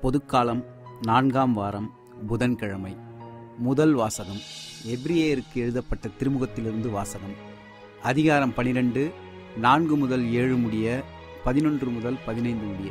பொதுக்காலம் நான்காம் வாரம் புதன்கிழமை முதல் வாசகம் எப்ரியேருக்கு எழுதப்பட்ட திருமுகத்திலிருந்து வாசகம் அதிகாரம் பனிரெண்டு நான்கு முதல் ஏழு முடிய பதினொன்று முதல் பதினைந்து முடிய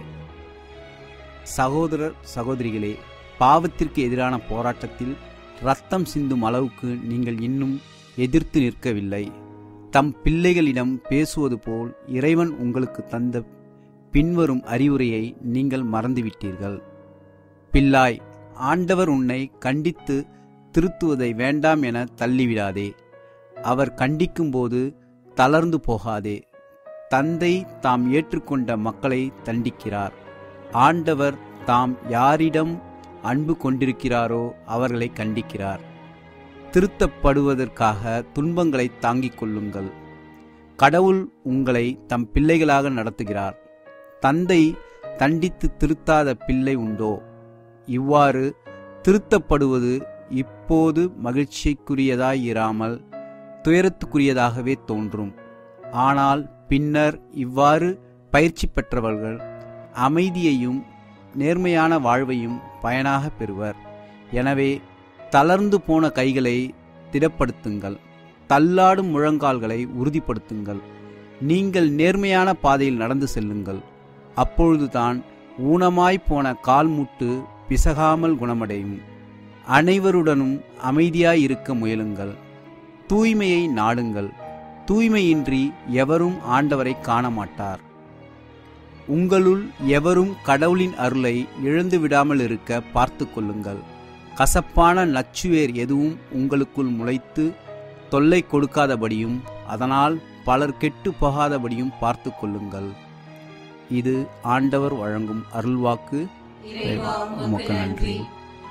சகோதரர் சகோதரிகளே பாவத்திற்கு எதிரான போராட்டத்தில் ரத்தம் சிந்தும் அளவுக்கு நீங்கள் இன்னும் எதிர்த்து நிற்கவில்லை தம் பிள்ளைகளிடம் பேசுவது போல் இறைவன் உங்களுக்கு தந்த பின்வரும் அறிவுரையை நீங்கள் மறந்துவிட்டீர்கள் பிள்ளாய் ஆண்டவர் உன்னை கண்டித்து திருத்துவதை வேண்டாம் என தள்ளிவிடாதே அவர் கண்டிக்கும்போது தளர்ந்து போகாதே தந்தை தாம் ஏற்றுக்கொண்ட மக்களை தண்டிக்கிறார் ஆண்டவர் தாம் யாரிடம் அன்பு கொண்டிருக்கிறாரோ அவர்களை கண்டிக்கிறார் திருத்தப்படுவதற்காக துன்பங்களை தாங்கிக் கொள்ளுங்கள் கடவுள் உங்களை தம் பிள்ளைகளாக நடத்துகிறார் தந்தை தண்டித்து திருத்தாத பிள்ளை உண்டோ இவ்வாறு திருத்தப்படுவது இப்போது மகிழ்ச்சிக்குரியதாயிராமல் துயரத்துக்குரியதாகவே தோன்றும் ஆனால் பின்னர் இவ்வாறு பயிற்சி பெற்றவர்கள் அமைதியையும் நேர்மையான வாழ்வையும் பயனாக பெறுவர் எனவே தளர்ந்து போன கைகளை திடப்படுத்துங்கள் தள்ளாடும் முழங்கால்களை உறுதிப்படுத்துங்கள் நீங்கள் நேர்மையான பாதையில் நடந்து செல்லுங்கள் அப்பொழுதுதான் ஊனமாய்ப் போன கால்முட்டு பிசகாமல் குணமடையும் அனைவருடனும் அமைதியாய் இருக்க முயலுங்கள் தூய்மையை நாடுங்கள் தூய்மையின்றி எவரும் ஆண்டவரை காண மாட்டார் உங்களுள் எவரும் கடவுளின் அருளை இழந்து விடாமல் இருக்க பார்த்து கொள்ளுங்கள் கசப்பான நச்சுவேர் எதுவும் உங்களுக்குள் முளைத்து தொல்லை கொடுக்காதபடியும் அதனால் பலர் கெட்டு போகாதபடியும் பார்த்து கொள்ளுங்கள் இது ஆண்டவர் வழங்கும் அருள்வாக்கு இறைவா உமக்கு உமக்கு நன்றி. நன்றி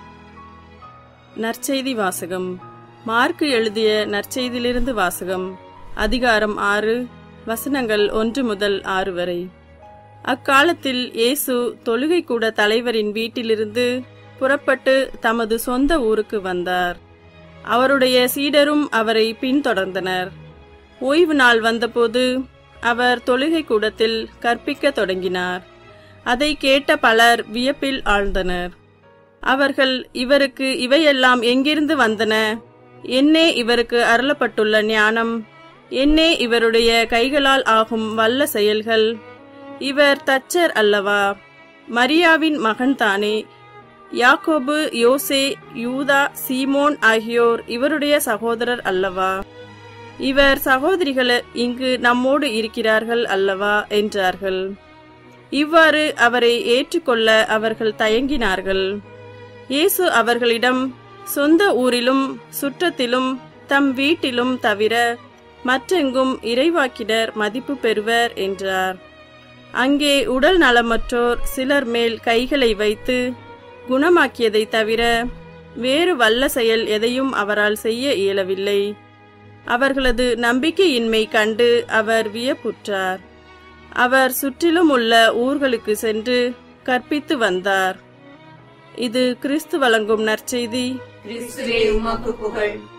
நற்செய்தி வாசகம் மார்க்கு எழுதிய நற்செய்தியிலிருந்து வாசகம் அதிகாரம் ஆறு வசனங்கள் ஒன்று முதல் ஆறு வரை அக்காலத்தில் இயேசு தொழுகை கூட தலைவரின் வீட்டிலிருந்து புறப்பட்டு தமது சொந்த ஊருக்கு வந்தார் அவருடைய சீடரும் அவரை பின்தொடர்ந்தனர் ஓய்வு நாள் வந்தபோது அவர் தொழுகை கூடத்தில் கற்பிக்கத் தொடங்கினார் அதை கேட்ட பலர் வியப்பில் ஆழ்ந்தனர் அவர்கள் இவருக்கு இவையெல்லாம் எங்கிருந்து வந்தன என்னே இவருக்கு அருளப்பட்டுள்ள ஞானம் என்னே இவருடைய கைகளால் ஆகும் வல்ல செயல்கள் இவர் தச்சர் அல்லவா மரியாவின் மகன்தானே யாக்கோபு யோசே யூதா சீமோன் ஆகியோர் இவருடைய சகோதரர் அல்லவா இவர் சகோதரிகள் இங்கு நம்மோடு இருக்கிறார்கள் அல்லவா என்றார்கள் இவ்வாறு அவரை ஏற்றுக்கொள்ள அவர்கள் தயங்கினார்கள் இயேசு அவர்களிடம் சொந்த ஊரிலும் சுற்றத்திலும் தம் வீட்டிலும் தவிர மற்றெங்கும் இறைவாக்கினர் மதிப்பு பெறுவர் என்றார் அங்கே உடல் நலமற்றோர் சிலர் மேல் கைகளை வைத்து குணமாக்கியதை தவிர வேறு வல்ல செயல் எதையும் அவரால் செய்ய இயலவில்லை அவர்களது நம்பிக்கையின்மை கண்டு அவர் வியப்புற்றார் அவர் சுற்றிலும் உள்ள ஊர்களுக்கு சென்று கற்பித்து வந்தார் இது கிறிஸ்து வழங்கும் நற்செய்தி கிறிஸ்துவே உமக்கு புகழ்